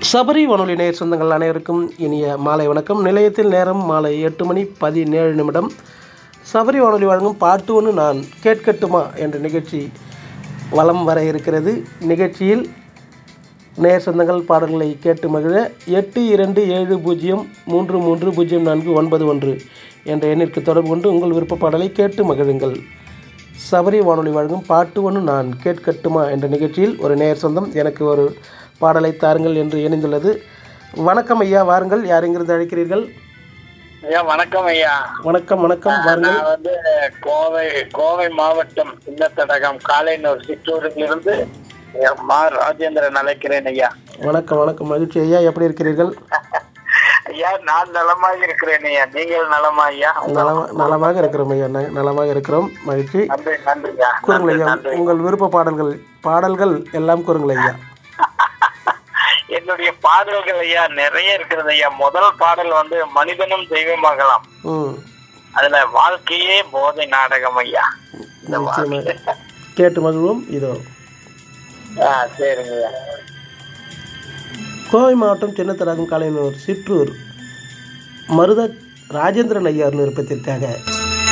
சபரி வானொலி நேயர் சொந்தங்கள் அனைவருக்கும் இனிய மாலை வணக்கம் நிலையத்தில் நேரம் மாலை எட்டு மணி பதினேழு நிமிடம் சபரி வானொலி வழங்கும் பாட்டு ஒன்று நான் கேட்கட்டுமா என்ற நிகழ்ச்சி வலம் வர இருக்கிறது நிகழ்ச்சியில் நேயர் சொந்தங்கள் பாடல்களை கேட்டு மகிழ எட்டு இரண்டு ஏழு பூஜ்ஜியம் மூன்று மூன்று பூஜ்ஜியம் நான்கு ஒன்பது ஒன்று என்ற எண்ணிற்கு தொடர்பு கொண்டு உங்கள் விருப்ப பாடலை கேட்டு மகிழுங்கள் சபரி வானொலி வழங்கும் பாட்டு ஒன்று நான் கேட்கட்டுமா என்ற நிகழ்ச்சியில் ஒரு நேயர் சொந்தம் எனக்கு ஒரு பாடலை தாருங்கள் என்று இணைந்துள்ளது வணக்கம் ஐயா வாருங்கள் யார் எங்கிருந்து அழைக்கிறீர்கள் ஐயா வணக்கம் ஐயா வணக்கம் வணக்கம் வாருங்கள் நான் வந்து கோவை கோவை மாவட்டம் சின்னத்தடகம் காலைனூர் சிற்றூரிலிருந்து மா ராஜேந்திரன் அழைக்கிறேன் ஐயா வணக்கம் வணக்கம் மகிழ்ச்சி ஐயா எப்படி இருக்கிறீர்கள் ஐயா நான் நலமாக இருக்கிறேன் ஐயா நீங்கள் நலமா ஐயா நலமா நலமாக இருக்கிறோம் ஐயா ந- நலமாக இருக்கிறோம் மகிழ்ச்சி நன்றி நன்றி ஐயா கூறுங்கள் ஐயா நன்றி உங்கள் விருப்ப பாடல்கள் பாடல்கள் எல்லாம் கூறுங்கள் ஐயா என்னுடைய பாடல்கள் ஐயா நிறைய இருக்கிறது ஐயா முதல் பாடல் வந்து மனிதனும் தெய்வமாகலாம் ம் அதுல வாழ்க்கையே போதை நாடகம் ஐயா இந்த நிச்சயமாக கேட்டு மகிழ்வோம் இதோ ஆ சரிங்க ஐயா கோவை மாவட்டம் சின்னத்தடாகம் காலையினூர் சிற்றூர் மருத ராஜேந்திரன் ஐயார் விருப்பத்திற்காக